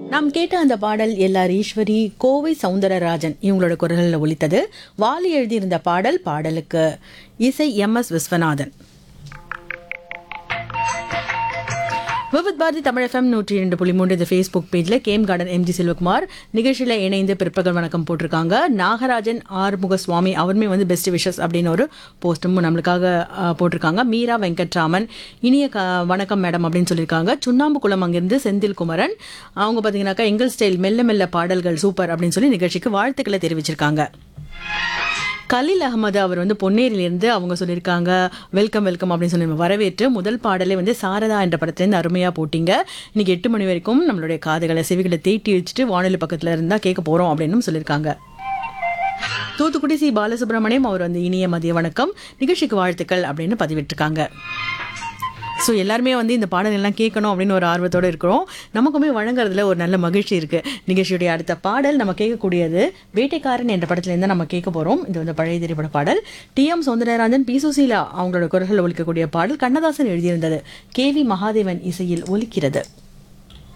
நாம் கேட்ட அந்த பாடல் எல்ஆர் ஈஸ்வரி கோவை சவுந்தரராஜன் இவங்களோட குரலில் ஒலித்தது வாலி எழுதியிருந்த பாடல் பாடலுக்கு இசை M S Viswanathan Vividh Bharathi Tamil FM நூற்றி இரண்டு புள்ளி மூன்று இந்த ஃபேஸ்புக் பேஜில் கேம் கார்டன் எம்ஜி செல்வகுமார் நிகழ்ச்சியில் இணைந்து பிற்பகல் வணக்கம் போட்டிருக்காங்க நாகராஜன் ஆறுமுக சுவாமி அவருமே வந்து பெஸ்ட் விஷஸ் அப்படின்னு ஒரு போஸ்டும் நம்மளுக்காக அஹ், போட்டிருக்காங்க மீரா வெங்கட்ராமன் இனிய க வணக்கம் மேடம் அப்படின்னு சொல்லியிருக்காங்க சுண்ணாம்பு குளம் அங்கிருந்து செந்தில் குமரன் அவங்க பார்த்தீங்கன்னாக்கா எங்கள் ஸ்டைல் மெல்ல மெல்ல பாடல்கள் சூப்பர் அப்படின்னு சொல்லி நிகழ்ச்சிக்கு வாழ்த்துக்களை தெரிவிச்சிருக்காங்க கலீல் அகமது அவர் வந்து பொன்னேரியிலிருந்து அவங்க சொல்லியிருக்காங்க வெல்கம் வெல்கம் அப்படின்னு சொல்லி வரவேற்று முதல் பாடலே வந்து சாரதா என்ற படத்துலேருந்து அருமையாக போட்டிங்க இன்னைக்கு எட்டு மணி வரைக்கும் நம்மளுடைய காதுகளை செவிகளை தேட்டி வச்சுட்டு வானொலி பக்கத்தில் இருந்தால் கேட்க போகிறோம் அப்படின்னு சொல்லியிருக்காங்க தூத்துக்குடி சி பாலசுப்ரமணியம் அவர் வந்து இனிய மதிய வணக்கம் நிகழ்ச்சிக்கு வாழ்த்துக்கள் அப்படின்னு பதிவிட்டிருக்காங்க ஸோ எல்லாருமே வந்து இந்த பாடல் எல்லாம் கேட்கணும் அப்படின்னு ஒரு ஆர்வத்தோடு இருக்கிறோம் நமக்குமே வழங்குறதுல ஒரு நல்ல மகிழ்ச்சி இருக்கு நிகழ்ச்சியுடைய அடுத்த பாடல் நம்ம கேட்கக்கூடியது வேட்டைக்காரன் என்ற படத்துலேருந்து நம்ம கேட்க போகிறோம் இது வந்து பழைய திரைப்பட பாடல் T M Soundararajan P Susheela அவங்களோட குரல்கள் ஒலிக்கக்கூடிய பாடல் கண்ணதாசன் எழுதியிருந்தது கே வி மகாதேவன் இசையில் ஒலிக்கிறது